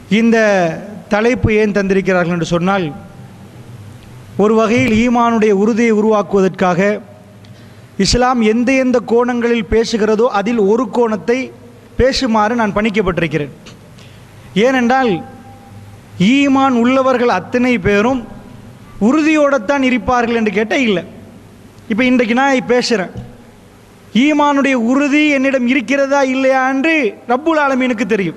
இந்த தலைப்பு ஏன் தந்திருக்கிறார்கள் என்று சொன்னால் ஒரு வகையில் ஈமானுடைய உறுதியை உருவாக்குவதற்காக இஸ்லாம் எந்த எந்த கோணங்களில் பேசுகிறதோ அதில் ஒரு கோணத்தை பேசுமாறு நான் பணிக்கப்பட்டிருக்கிறேன் ஏனென்றால் ஈமான் உள்ளவர்கள் அத்தனை பேரும் உறுதியோடத்தான் இருப்பார்கள் என்று கேட்டால் இல்லை இப்போ இன்றைக்கு நான் பேசுகிறேன் ஈமானுடைய உறுதி என்னிடம் இருக்கிறதா இல்லையா என்று ரப்புல் ஆலமீனுக்கு தெரியும்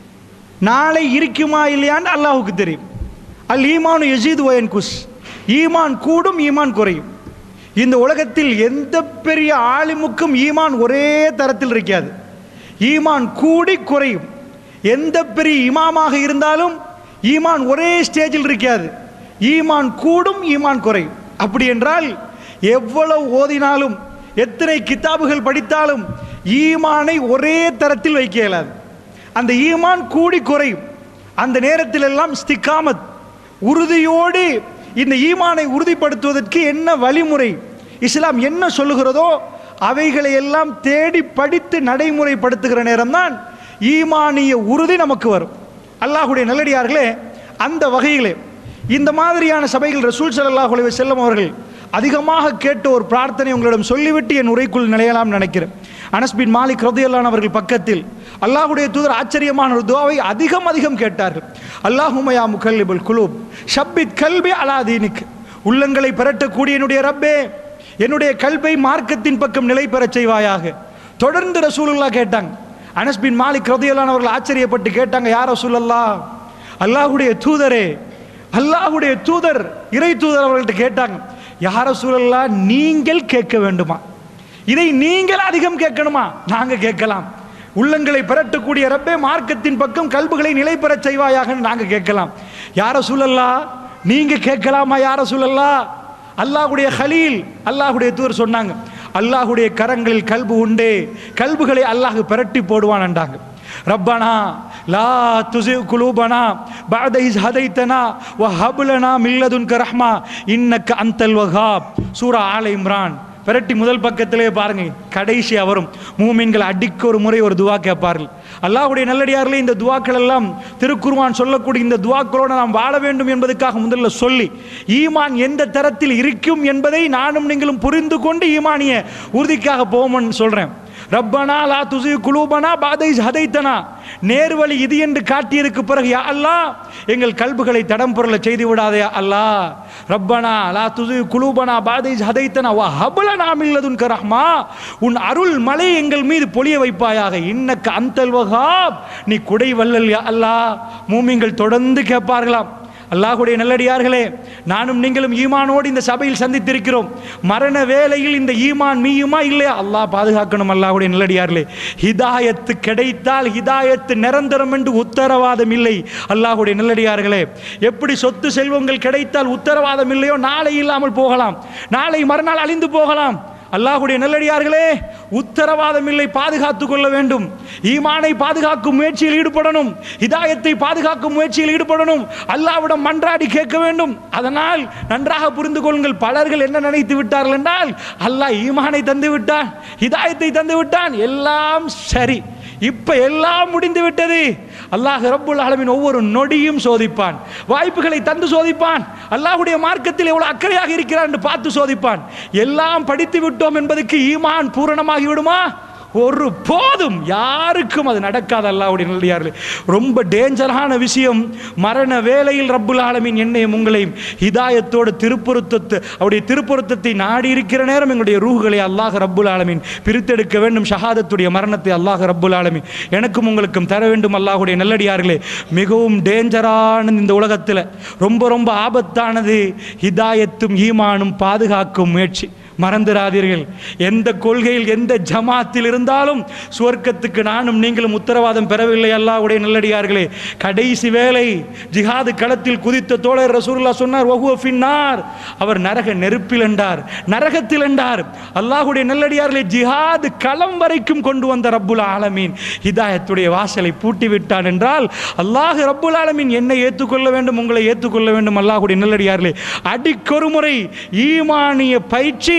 நாளை இருக்குமா இல்லையான்னு அல்லாஹுக்கு தெரியும் அல் ஈமானு யசீது வயன் குஸ் ஈமான் கூடும் ஈமான் குறையும் இந்த உலகத்தில் எந்த பெரிய ஆலிமுக்கும் ஈமான் ஒரே தரத்தில் இருக்காது ஈமான் கூடி குறையும் எந்த பெரிய இமாமாக இருந்தாலும் ஈமான் ஒரே ஸ்டேஜில் இருக்காது ஈமான் கூடும் ஈமான் குறையும் அப்படி என்றால் எவ்வளவு ஓதினாலும் எத்தனை கித்தாபுகள் படித்தாலும் ஈமானை ஒரே தரத்தில் வைக்க இயலாது அந்த ஈமான் கூடி குறையும் அந்த நேரத்தில் எல்லாம் ஸ்திகாமத் உறுதியோடு இந்த ஈமானை உறுதிப்படுத்துவதற்கு என்ன வழிமுறை இஸ்லாம் என்ன சொல்லுகிறதோ அவைகளை எல்லாம் தேடி படித்து நடைமுறைப்படுத்துகிற நேரம்தான் ஈமானிய உறுதி நமக்கு வரும் அல்லாஹுடைய நல்லடியார்களே அந்த வகையிலே இந்த மாதிரியான சபைகள் ரசூல் ஸல்லல்லாஹு அலைஹி வஸல்லம் அவர்கள் அதிகமாக கேட்ட ஒரு பிரார்த்தனை உங்களிடம் சொல்லிவிட்டு என் உரைக்குள் நிலையலாம் நினைக்கிறேன் அனஸ் பின் மாலிக் ரதியல்லான் அவர்கள் பக்கத்தில் அல்லாஹ்வுடைய தூதர் ஆச்சரியமான ஒரு துவாவை அதிகம் அதிகம் கேட்டார்கள் அல்லாஹுமயா முகல்லிபுல் குலூப் ஷப்பித் கல்பி அலா தீனிக் உள்ளங்களை பெரட்டக்கூடிய என்னுடைய ரப்பே என்னுடைய கல்வை மார்க்கத்தின் பக்கம் நிலை பெறச் செய்வாயாக தொடர்ந்து ரசூலுல்லா கேட்டாங்க அனஸ் பின் மாலிக் ரதியல்லான் அவர்கள் ஆச்சரியப்பட்டு கேட்டாங்க யார் ரசூலல்லா அல்லாஹ்வுடைய தூதரே அல்லாஹ்வுடைய தூதர் இறை தூதர் அவர்கள்ட்ட கேட்டாங்க யார சூழல்லா நீங்கள் கேட்க வேண்டுமா இதை நீங்கள் அதிகம் கேட்கணுமா நாங்க கேட்கலாம் உள்ளங்களை பெறட்டக்கூடிய ரப்பே மார்க்கத்தின் பக்கம் கல்புகளை நிலை பெறச் செய்வாயாக நாங்க கேட்கலாம் யார சூழல்லா நீங்க கேட்கலாமா யார சூழல்லா அல்லாஹ்வுடைய ஹலீல் அல்லாஹ்வுடைய தூதர் சொன்னாங்க அல்லாஹ்வுடைய கரங்களில் கல்பு உண்டே கல்புகளை அல்லாஹ் பெரட்டி போடுவான்ண்டாங்க ரப்பனா லா துசி குலூபனா பாத இஸ் ஹதைத்தனா வ ஹபுலனா மில்லதுன்க ரஹ்மா இன்னக்க அந்தல் வஹாப் சூரா ஆல இம்ரான் பெரட்டி முதல் பக்கத்திலே பாருங்க கடைசியா வரும் மூமின்கள் அடிக்க ஒரு முறை ஒரு துவா கேட்பார்கள் அல்லாஹ்வுடைய நல்லடியார்களே இந்த துவாக்கள் எல்லாம் திருக்குர்ஆன் சொல்லக்கூடிய இந்த துவாக்களோடு நாம் வாழ வேண்டும் என்பதற்காக முதல்ல சொல்லி ஈமான் எந்த தரத்தில் இருக்கும் என்பதை நானும் நீங்களும் புரிந்து கொண்டு ஈமானிய உறுதிக்காக போவோம்னு சொல்றேன் ரப்பனா லா துசி குலூபனா பாதை ஹதைத்தனா நேர்வழி இது என்று காட்டியதுக்கு பிறகு யா அல்லாஹ் எங்கள் கல்புகளை தடம் பொருளை செய்து விடாதே யா அல்லாஹ் ரப்பனா லா துசி குலூபனா பாதை ஹதைத்தனா வா ஹபுலனா மில்லதுன் ரஹ்மா உன் அருள் மலை எங்கள் மீது பொழிய வைப்பாயாக இன்னக்க அந்தல் வஹாப் நீ குடை வல்லல் யா அல்லாஹ் மூமிங்கள் தொடர்ந்து கேட்பார்களாம் அல்லாஹுடைய நல்லடியார்களே நானும் நீங்களும் ஈமானோடு இந்த சபையில் சந்தித்திருக்கிறோம் மரண வேளையில் இந்த ஈமான் மீயுமா இல்லையா அல்லாஹ் பாதுகாக்கணும் அல்லாஹுடைய நல்லடியார்களே ஹிதாயத்து கிடைத்தால் ஹிதாயத்து நிரந்தரம் என்று உத்தரவாதம் இல்லை அல்லாஹுடைய நல்லடியார்களே எப்படி சொத்து செல்வங்கள் கிடைத்தால் உத்தரவாதம் இல்லையோ நாளை இல்லாமல் போகலாம் நாளை மறுநாள் அழிந்து போகலாம் அல்லாஹுடைய நல்லடியார்களே உத்தரவாதம் இல்லை பாதுகாத்துக் கொள்ள வேண்டும் ஈமானை பாதுகாக்கும் முயற்சியில் ஈடுபடணும் ஹிதாயத்தை பாதுகாக்கும் முயற்சியில் ஈடுபடணும் அல்லாவிடம் மன்றாடி கேட்க வேண்டும் அதனால் நன்றாக புரிந்து கொள்ளுங்கள் பலர்கள் என்ன நினைத்து விட்டார்கள் என்றால் அல்லாஹ் ஈமானை தந்து விட்டான் ஹிதாயத்தை தந்து விட்டான் எல்லாம் சரி இப்ப எல்லாம் முடிந்து விட்டது அல்லாஹ் ரப்புல் ஆலமின் ஒவ்வொரு நொடியும் சோதிப்பான் வாய்ப்புகளை தந்து சோதிப்பான் அல்லாஹ்வுடைய மார்க்கத்தில் எவ்வளவு அக்கறையாக இருக்கிறான் என்று பார்த்து சோதிப்பான் எல்லாம் படித்து விட்டோம் என்பதற்கு ஈமான் பூரணமாகி விடுமா ஒரு போதும் யாருக்கும் அது நடக்காது அல்லாவுடைய நல்லடியார்களே ரொம்ப டேஞ்சரான விஷயம் மரண வேளையில் ரப்புல் ஆலமின் என்னையும் உங்களையும் ஹிதாயத்தோடு திருப்பொருத்தத்தை அவருடைய திருப்பொருத்தத்தை நாடி இருக்கிற நேரம் எங்களுடைய ரூஹுகளை அல்லாஹ் ரப்புல் ஆலமின் பிரித்தெடுக்க வேண்டும் ஷஹாதத்துடைய மரணத்தை அல்லாஹ் ரப்புல் ஆலமின் எனக்கும் உங்களுக்கும் தர வேண்டும் அல்லாஹுடைய நல்லடியார்களே மிகவும் டேஞ்சரானது இந்த உலகத்தில் ரொம்ப ரொம்ப ஆபத்தானது ஹிதாயத்தும் ஈமானும் பாதுகாக்கும் முயற்சி மறந்துடாதீர்கள் எந்த கொள்கையில் எந்த ஜமாத்தில் இருந்தாலும் சுவர்க்கத்துக்கு நானும் நீங்களும் உத்தரவாதம் பெறவில்லை அல்லாஹ்வுடைய நல்லடியார்களே கடைசி வேலை ஜிஹாது களத்தில் குதித்த தோழர் ரசூலுல்லா சொன்னார் வஹுவ ஃபின்னார் அவர் நரக நெருப்பில் என்றார் நரகத்தில் என்றார் அல்லாஹ்வுடைய நல்லடியார்களே ஜிஹாது களம் வரைக்கும் கொண்டு வந்த ரப்புல் ஆலமீன் ஹிதாயத்துடைய வாசலை பூட்டி விட்டான் என்றால் அல்லாஹ் ரப்புல் ஆலமீன் என்னை ஏற்றுக்கொள்ள வேண்டும் உங்களை ஏற்றுக்கொள்ள வேண்டும் அல்லாஹ்வுடைய நல்லடியார்களே அடிக்கொரு முறை ஈமானிய பயிற்சி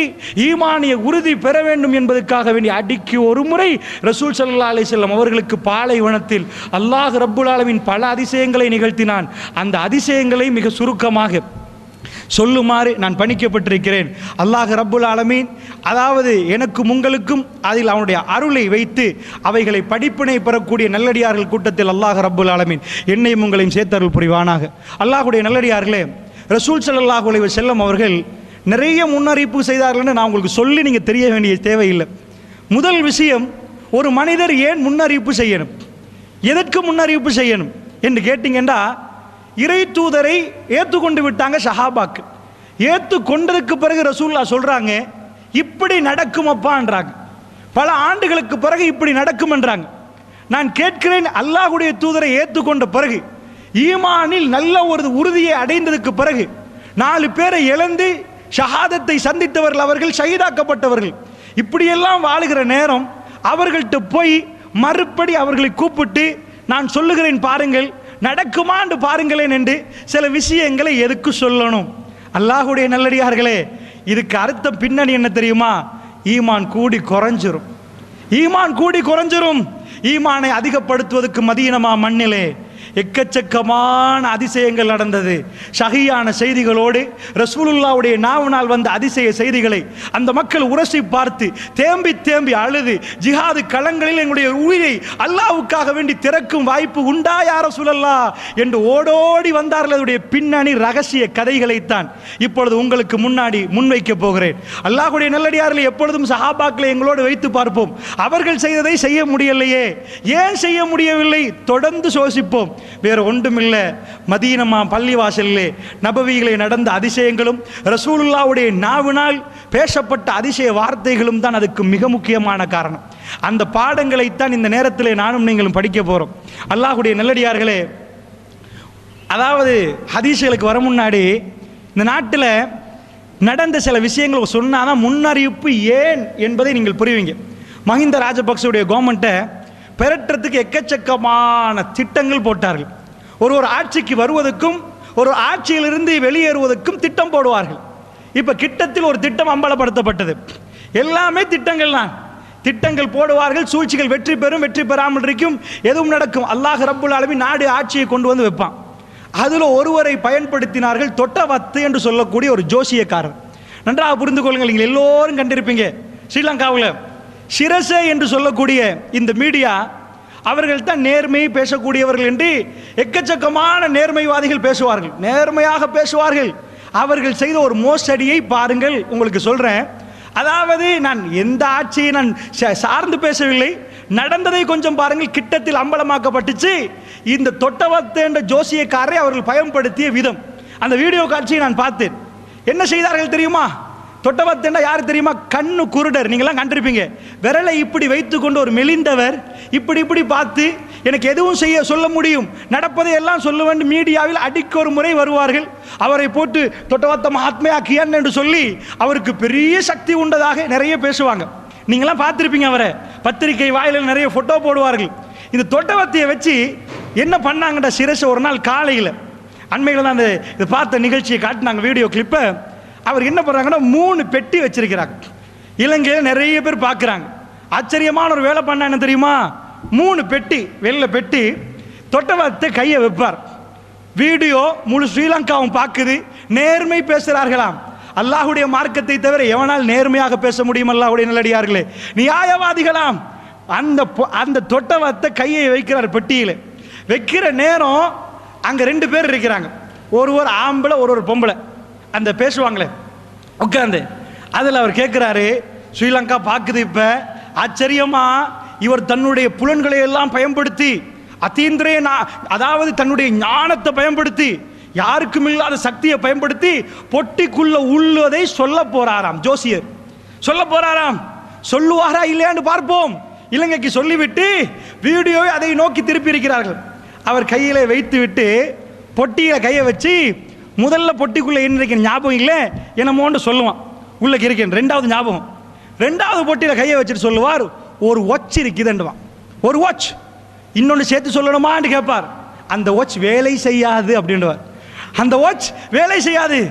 ஈமானிய உறுதி பெற வேண்டும் என்பதற்காக வேண்டி அடிக்கு ஒரு முறை ரசூல் ஸல்லல்லாஹு அலைஹி வஸல்லம் அவர்களுக்கு பாலைவனத்தில் அல்லாஹ் ரப்புல் ஆலமீன் பல அதிசயங்களை நிகழ்த்தினான் அந்த அதிசயங்களை மிக சுருக்கமாக சொல்லுமாறு நான் பணிக்கப்பட்டிருக்கிறேன் அல்லாஹ் ரப்புல் ஆலமீன் அதாவது எனக்கும் உங்களுக்கும் அதில் அவனுடைய அருளை வைத்து அவைகளை படிப்பினை பெறக்கூடிய நல்லடியார்கள் கூட்டத்தில் அல்லாஹ் ரப்புல் ஆலமீன் என்னையும் உங்களையும் சேர்த்தருள் புரிவானாக அல்லாஹுடைய நல்லடியார்களே ரசூல் ஸல்லல்லாஹு அலைஹி வஸல்லம் அவர்கள் நிறைய முன்னறிவிப்பு செய்தார்கள்னு நான் உங்களுக்கு சொல்லி நீங்கள் தெரிய வேண்டிய தேவையில்லை முதல் விஷயம் ஒரு மனிதர் ஏன் முன்னறிவிப்பு செய்யணும் எதற்கு முன்னறிவிப்பு செய்யணும் என்று கேட்டிங்கன்னா இறை தூதரை ஏற்றுக்கொண்டு விட்டாங்க ஷஹாபாக்கு ஏற்று கொண்டதுக்கு பிறகு ரசூல்லா சொல்கிறாங்க இப்படி நடக்குமப்பான்றாங்க பல ஆண்டுகளுக்கு பிறகு இப்படி நடக்கும்ன்றாங்க நான் கேட்கிறேன் அல்லாஹ்வுடைய தூதரை ஏற்றுக்கொண்ட பிறகு ஈமானில் நல்ல ஒரு உறுதியை அடைந்ததுக்கு பிறகு நாலு பேரை இழந்து ஷஹாதத்தை சந்தித்தவர்கள் அவர்கள் ஷஹீதாக்கப்பட்டவர்கள் இப்படியெல்லாம் வாழுகிற நேரம் அவர்கள்ட்ட போய் மறுபடி அவர்களை கூப்பிட்டு நான் சொல்லுகிறேன் பாருங்கள் நடக்குமான்னு பாருங்களேன் என்று சில விஷயங்களை எதுக்கு சொல்லணும் அல்லாஹுடைய நல்லடியார்களே இதுக்கு அர்த்தம் பின்னணி என்ன தெரியுமா ஈமான் கூடி குறைஞ்சிரும் ஈமான் கூடி குறைஞ்சிரும் ஈமானை அதிகப்படுத்துவதற்கு மதீனமா மண்ணிலே எக்கச்சக்கமான அதிசயங்கள் நடந்தது ஷஹியான செய்திகளோடு ரசூலுல்லாவுடைய நாவனால் வந்த அதிசய செய்திகளை அந்த மக்கள் உரசி பார்த்து தேம்பி தேம்பி அழுது ஜிஹாது களங்களில் எங்களுடைய உயிரை அல்லாவுக்காக வேண்டி திறக்கும் வாய்ப்பு உண்டா யார சொல்லல்லா என்று ஓடோடி வந்தார்கள் அதனுடைய பின்னணி ரகசிய கதைகளைத்தான் இப்பொழுது உங்களுக்கு முன்னாடி முன்வைக்க போகிறேன் அல்லாஹுடைய நல்லடியார்களை எப்பொழுதும் சஹாபாக்களை எங்களோடு வைத்து பார்ப்போம் அவர்கள் செய்ததை செய்ய முடியலையே ஏன் செய்ய முடியவில்லை தொடர்ந்து சோசிப்போம் வேற ஒன்றுமில்லை மதீனமா பள்ளிவாசலிலே நபவிகளை நடந்த அதிசயங்களும் ரசூலுல்லாவுடைய நாவினால் பேசப்பட்ட அதிசய வார்த்தைகளும் தான் அதுக்கு மிக முக்கியமான காரணம் அந்த பாடங்களைத்தான் இந்த நேரத்திலே நானும் நீங்களும் படிக்க போகிறோம் அல்லாஹுடைய நல்லடியார்களே அதாவது ஹதீஸ்களுக்கு வர முன்னாடி இந்த நாட்டில் நடந்த சில விஷயங்கள் சொன்னால் தான் முன்னறிவிப்பு ஏன் என்பதை நீங்கள் புரிவீங்க மஹிந்த ராஜபக்சவுடைய கவர்மெண்ட்டை பெரட்டுறதுக்கு எக்கச்சக்கமான திட்டங்கள் போட்டார்கள் ஒரு ஒரு ஆட்சிக்கு வருவதற்கும் ஒரு ஆட்சியிலிருந்து வெளியேறுவதற்கும் திட்டம் போடுவார்கள் இப்போ கிட்டத்தில் ஒரு திட்டம் அம்பலப்படுத்தப்பட்டது எல்லாமே திட்டங்கள் தான் திட்டங்கள் போடுவார்கள் சூழ்ச்சிகள் வெற்றி பெறும் வெற்றி பெறாமல் இருக்கும் எதுவும் நடக்கும் அல்லாஹ் ரப்புல் ஆலமீன் நாடு ஆட்சியை கொண்டு வந்து வைப்பான் அதில் ஒருவரை பயன்படுத்தினார்கள் தொட்டவத்து என்று சொல்லக்கூடிய ஒரு ஜோசியக்காரர் நன்றாக புரிந்து கொள்ளுங்கள் நீங்கள் எல்லோரும் கண்டிருப்பீங்க ஸ்ரீலங்காவில் சிரசே என்று சொல்லக்கூடிய இந்த மீடியா அவர்கள் தான் நேர்மை பேசக்கூடியவர்கள் என்று எக்கச்சக்கமான நேர்மைவாதிகள் பேசுவார்கள் நேர்மையாக பேசுவார்கள் அவர்கள் செய்த ஒரு மோசடியை பாருங்கள் உங்களுக்கு சொல்கிறேன் அதாவது நான் எந்த ஆட்சியை நான் சா- சார்ந்து பேசவில்லை நடந்ததை கொஞ்சம் பாருங்கள் கிட்டத்தில் அம்பலமாக்கப்பட்டுச்சு இந்த தொட்டவத்து என்ற ஜோசியக்காரரை அவர்கள் பயன்படுத்திய விதம் அந்த வீடியோ காட்சியை நான் பார்த்தேன் என்ன செய்தார்கள் தெரியுமா தொட்டவத்தேண்டா யார் தெரியுமா கண்ணு குருடர் நீங்களாம் கண்டிருப்பீங்க விரலை இப்படி வைத்துக்கொண்டு ஒரு மெலிந்தவர் இப்படி இப்படி பார்த்து எனக்கு எதுவும் செய்ய சொல்ல முடியும் நடப்பதை எல்லாம் சொல்ல வேண்டும் மீடியாவில் அடிக்க ஒரு முறை வருவார்கள் அவரை போட்டு தொட்டவத்த மகாத்மையா கியன் என்று சொல்லி அவருக்கு பெரிய சக்தி உண்டதாக நிறைய பேசுவாங்க நீங்களாம் பார்த்துருப்பீங்க அவரை பத்திரிகை வாயிலில் நிறைய ஃபோட்டோ போடுவார்கள் இந்த தொட்டவத்தையை வச்சு என்ன பண்ணாங்கடா சிரச ஒரு நாள் காலையில் அண்மையில் தான் அந்த இதை பார்த்த நிகழ்ச்சியை காட்டினாங்க வீடியோ கிளிப்பை அவர் என்ன பண்ணுறாங்கன்னா மூணு பெட்டி வச்சிருக்கிறாங்க இலங்கையில் நிறைய பேர் பார்க்குறாங்க ஆச்சரியமான ஒரு வேலை பண்ண என்ன தெரியுமா மூணு பெட்டி வெள்ளை பெட்டி தொட்டவத்தை கையை வைப்பார் வீடியோ முழு ஸ்ரீலங்காவும் பார்க்குது நேர்மை பேசுகிறார்களாம் அல்லாஹுடைய மார்க்கத்தை தவிர எவனால் நேர்மையாக பேச முடியும் அல்லாஹுடைய நல்லடியார்களே நியாயவாதிகளாம் அந்த பொ- அந்த தொட்டவத்தை கையை வைக்கிறார் பெட்டியில் வைக்கிற நேரம் அங்கே ரெண்டு பேர் இருக்கிறாங்க ஒரு ஒரு ஆம்பளை ஒரு ஒரு பொம்பளை அந்த பேசுவாங்களே உட்காந்து அதில் அவர் கேட்குறாரு ஸ்ரீலங்கா பார்க்குது இப்போ ஆச்சரியமா இவர் தன்னுடைய புலன்களை எல்லாம் பயன்படுத்தி அதீந்திரிய நா அதாவது தன்னுடைய ஞானத்தை பயன்படுத்தி யாருக்கும் இல்லாத சக்தியை பயன்படுத்தி பொட்டிக்குள்ள உள்ளதை சொல்ல போறாராம் ஜோசியர் சொல்ல போறாராம் சொல்லுவாரா இல்லையான்னு பார்ப்போம் இலங்கைக்கு சொல்லிவிட்டு வீடியோவை அதை நோக்கி திருப்பி இருக்கிறார்கள் அவர் கையில வைத்து விட்டு பொட்டியில கையை வச்சு முதல்ல பொட்டிக்குள்ள என்ன இருக்கிற ஞாபகம் இல்லை என்னமோன்னு சொல்லுவான் உள்ள இருக்கேன் ரெண்டாவது ஞாபகம் ரெண்டாவது பொட்டியில கையை வச்சுட்டு சொல்லுவார் ஒரு வாட்ச் இருக்குதுன்னுவான் ஒரு வாட்ச் இன்னொன்று சேர்த்து சொல்லணுமான்னு கேட்பார் அந்த வாட்ச் வேலை செய்யாது அப்படின்றவார் அந்த வாட்ச் வேலை செய்யாது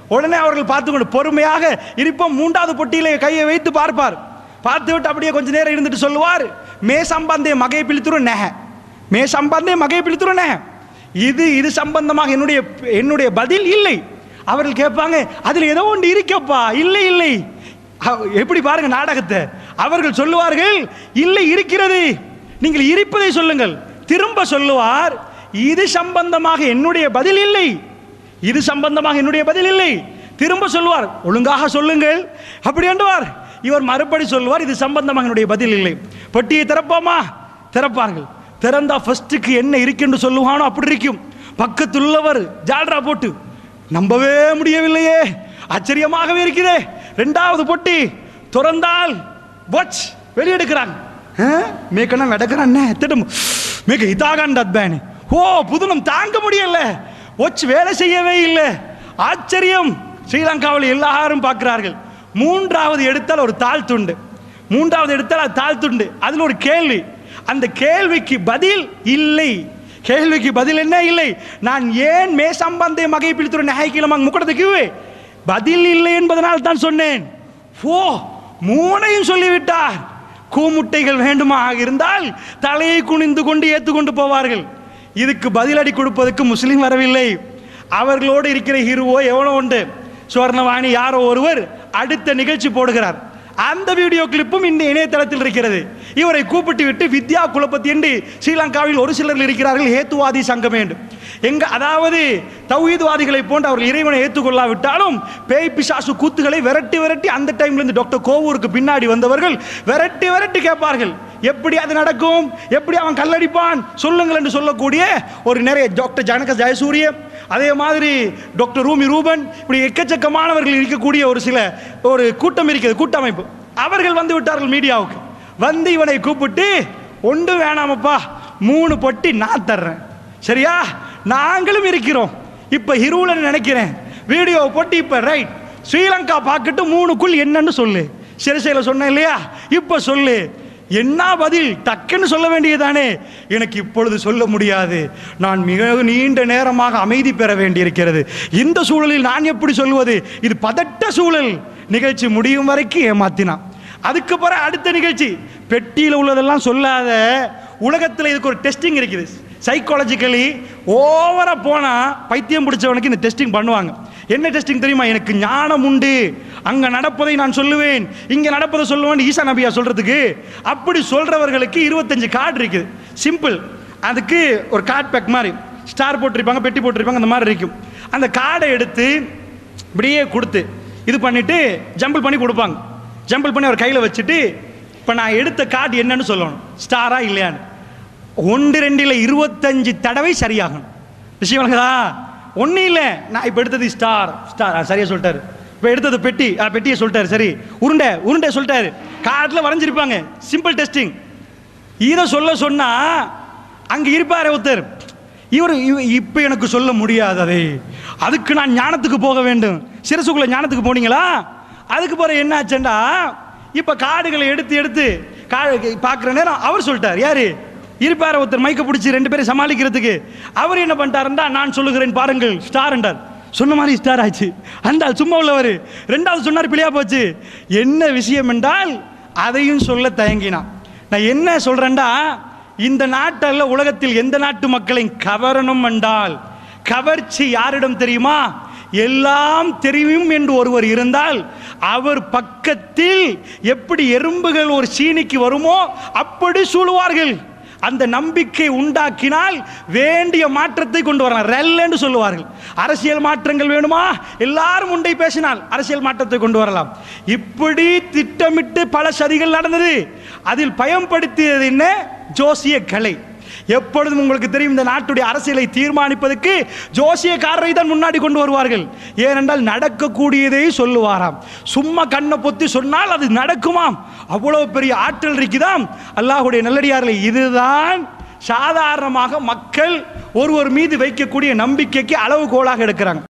உடனே அவர்கள் பார்த்து கொண்டு பொறுமையாக இருப்போம் மூன்றாவது பொட்டியிலே கையை வைத்து பார்ப்பார் பார்த்து விட்டு அப்படியே கொஞ்ச நேரம் இருந்துட்டு சொல்லுவார் மே சம்பந்தே மகை பிழித்துரு நெஹ மே சம்பந்தே மகை பிழித்துரு நெஹ இது இது சம்பந்தமாக என்னுடைய என்னுடைய பதில் இல்லை அவர்கள் கேட்பாங்க அதில் ஏதோ ஒன்று இருக்கப்பா இல்லை இல்லை அவ- எப்படி பாருங்க நாடகத்தை அவர்கள் சொல்லுவார்கள் இல்லை இருக்கிறது நீங்கள் இருப்பதை சொல்லுங்கள் திரும்ப சொல்லுவார் இது சம்பந்தமாக என்னுடைய பதில் இல்லை இது சம்பந்தமாக என்னுடைய பதில் இல்லை திரும்ப சொல்லுவார் ஒழுங்காக சொல்லுங்கள் அப்படி என்றுவார் இவர் மறுபடி சொல்லுவார் இது சம்பந்தமாக என்னுடைய பதில் இல்லை பெட்டியை திறப்போமா திறப்பார்கள் திறந்தா ஃபர்ஸ்ட்டுக்கு என்ன இருக்குன்னு சொல்லுவானோ அப்படி இருக்கும் பக்கத்துள்ளவர் ஜால்ரா போட்டு நம்பவே முடியவில்லையே ஆச்சரியமாகவே இருக்குதே ரெண்டாவது பொட்டி திறந்தால் வாட்ச் வெளியெடுக்கிறாங்க மேக்கனா வெடக்கிறான் திட்டம் மேக்க இதாகான் தத்பேன் ஓ புதுனம் தாங்க முடியல வாட்ச் வேலை செய்யவே இல்லை ஆச்சரியம் ஸ்ரீலங்காவில் எல்லாரும் பார்க்கிறார்கள் மூன்றாவது எடுத்தால் ஒரு தாழ் துண்டு மூன்றாவது எடுத்தால் அது தாழ் துண்டு அதில் ஒரு கேள்வி அந்த கேள்விக்கு பதில் இல்லை கேள்விக்கு பதில் என்ன இல்லை நான் ஏன் மே சம்பந்தே மகை பிடித்துற நகைக்கிழமை முக்கடத்துக்கு பதில் இல்லை என்பதனால் தான் சொன்னேன் ஓ மூணையும் சொல்லிவிட்டார் கூமுட்டைகள் வேண்டுமா இருந்தால் தலையை குனிந்து கொண்டு ஏற்றுக்கொண்டு போவார்கள் இதுக்கு பதிலடி கொடுப்பதற்கு முஸ்லீம் வரவில்லை அவர்களோடு இருக்கிற ஹீரோவோ எவனோ உண்டு சுவர்ணவாணி யாரோ ஒருவர் அடுத்த நிகழ்ச்சி போடுகிறார் அந்த வீடியோ கிளிப்பும் இந்த இணையதளத்தில் இருக்கிறது இவரை கூப்பிட்டு விட்டு வித்யா குலபதி என்று ஸ்ரீலங்காவில் ஒரு சிலர் இருக்கிறார்கள் ஹேத்துவாதி சங்கம் என்று எங்க அதாவது தௌஹீத்வாதிகளை போன்று அவர்கள் இறைவனை ஏற்றுக்கொள்ளாவிட்டாலும் பேய் பிசாசு கூத்துகளை விரட்டி விரட்டி அந்த டைம்ல இருந்து டாக்டர் கோவூருக்கு பின்னாடி வந்தவர்கள் விரட்டி விரட்டி கேட்பார்கள் எப்படி அது நடக்கும் எப்படி அவன் கல்லடிப்பான் சொல்லுங்கள் என்று சொல்லக்கூடிய ஒரு நிறைய டாக்டர் ஜனக ஜெயசூரிய அதே மாதிரி டாக்டர் ரூமி ரூபன் இப்படி எக்கச்சக்கமானவர்கள் இருக்கக்கூடிய ஒரு சில ஒரு கூட்டம் இருக்கிறது கூட்டமைப்பு அவர்கள் வந்து விட்டார்கள் மீடியாவுக்கு வந்து இவனை கூப்பிட்டு ஒன்று வேணாமப்பா மூணு பொட்டி நான் தர்றேன் சரியா நாங்களும் இருக்கிறோம் இப்போ ஹிருவில் நினைக்கிறேன் வீடியோ போட்டு இப்போ ரைட் ஸ்ரீலங்கா பார்க்கட்டு மூணுக்குள் என்னன்னு சொல்லு சிறுசையில் சொன்னேன் இல்லையா இப்போ சொல்லு என்ன பதில் டக்குன்னு சொல்ல வேண்டியதானே எனக்கு இப்பொழுது சொல்ல முடியாது நான் மிக நீண்ட நேரமாக அமைதி பெற வேண்டியிருக்கிறது இந்த சூழலில் நான் எப்படி சொல்வது இது பதட்ட சூழல் நிகழ்ச்சி முடியும் வரைக்கும் ஏமாத்தினான் அதுக்கு பிறகு அடுத்த நிகழ்ச்சி பெட்டியில் உள்ளதெல்லாம் சொல்லாத உலகத்தில் இதுக்கு ஒரு டெஸ்டிங் இருக்குது சைக்காலஜிக்கலி ஓவராக போனால் பைத்தியம் பிடிச்சவனுக்கு இந்த டெஸ்டிங் பண்ணுவாங்க என்ன டெஸ்டிங் தெரியுமா எனக்கு ஞானம் உண்டு அங்கே நடப்பதை நான் சொல்லுவேன் இங்கே நடப்பதை சொல்லுவேன் ஈசா நபியா சொல்கிறதுக்கு அப்படி சொல்கிறவர்களுக்கு இருபத்தஞ்சு கார்டு இருக்குது சிம்பிள் அதுக்கு ஒரு கார்டு பேக் மாதிரி ஸ்டார் போட்டிருப்பாங்க பெட்டி போட்டிருப்பாங்க அந்த மாதிரி இருக்கும் அந்த கார்டை எடுத்து இப்படியே கொடுத்து இது பண்ணிட்டு ஜம்பிள் பண்ணி கொடுப்பாங்க ஜம்பிள் பண்ணி அவர் கையில் வச்சுட்டு இப்போ நான் எடுத்த கார்டு என்னன்னு சொல்லணும் ஸ்டாரா இல்லையான்னு ஒன்று ரெண்டு இல்லை இருபத்தஞ்சு தடவை சரியாகணும் விஷயம் விளங்குதா ஒன்றும் இல்லை நான் இப்போ எடுத்தது ஸ்டார் ஸ்டார் சரியாக சொல்லிட்டாரு இப்போ எடுத்தது பெட்டி ஆ பெட்டியை சொல்லிட்டாரு சரி உருண்டை உருண்டை சொல்லிட்டாரு கார்டில் வரைஞ்சிருப்பாங்க சிம்பிள் டெஸ்டிங் இதை சொல்ல சொன்னா அங்கே இருப்பாரே ஒருத்தர் இவர் இப்போ எனக்கு சொல்ல முடியாது அதை அதுக்கு நான் ஞானத்துக்கு போக வேண்டும் சிரசுக்குள்ள ஞானத்துக்கு போனீங்களா அதுக்கு பிறகு என்ன ஆச்சுண்டா இப்போ காடுகளை எடுத்து எடுத்து கா பார்க்குற நேரம் அவர் சொல்லிட்டார் யாரு இருப்பார் ஒருத்தர் மைக்க பிடிச்சி ரெண்டு பேரும் சமாளிக்கிறதுக்கு அவர் என்ன பண்ணிட்டாருண்டா நான் சொல்லுகிறேன் பாருங்கள் ஸ்டார் என்றார் சொன்ன மாதிரி ஸ்டார் ஆச்சு அந்த ஆள் சும்மா உள்ளவர் ரெண்டாவது சொன்னார் பிள்ளையா போச்சு என்ன விஷயம் என்றால் அதையும் சொல்ல தயங்கினான் நான் என்ன சொல்றேன்டா இந்த நாட்டில் உலகத்தில் எந்த நாட்டு மக்களையும் கவரணும் என்றால் கவர்ச்சி யாரிடம் தெரியுமா எல்லாம் தெரியும் என்று ஒருவர் இருந்தால் அவர் பக்கத்தில் எப்படி எறும்புகள் ஒரு சீனிக்கு வருமோ அப்படி சூழுவார்கள் அந்த நம்பிக்கை உண்டாக்கினால் வேண்டிய மாற்றத்தை கொண்டு வரலாம் ரெல் என்று சொல்லுவார்கள் அரசியல் மாற்றங்கள் வேணுமா எல்லாரும் உண்டை பேசினால் அரசியல் மாற்றத்தை கொண்டு வரலாம் இப்படி திட்டமிட்டு பல சதிகள் நடந்தது அதில் பயன்படுத்தியது என்ன ஜோசிய கலை எப்பொழுதும் உங்களுக்கு தெரியும் இந்த நாட்டுடைய அரசியலை தீர்மானிப்பதற்கு ஜோசியக்காரரை தான் முன்னாடி கொண்டு வருவார்கள் ஏனென்றால் நடக்கக்கூடியதை சொல்லுவாராம் சும்மா கண்ணை பொத்தி சொன்னால் அது நடக்குமாம் அவ்வளவு பெரிய ஆற்றல் இருக்குதாம் அல்லாஹுடைய நல்லடியார்களை இதுதான் சாதாரணமாக மக்கள் ஒருவர் மீது வைக்கக்கூடிய நம்பிக்கைக்கு அளவுகோலாக எடுக்கிறாங்க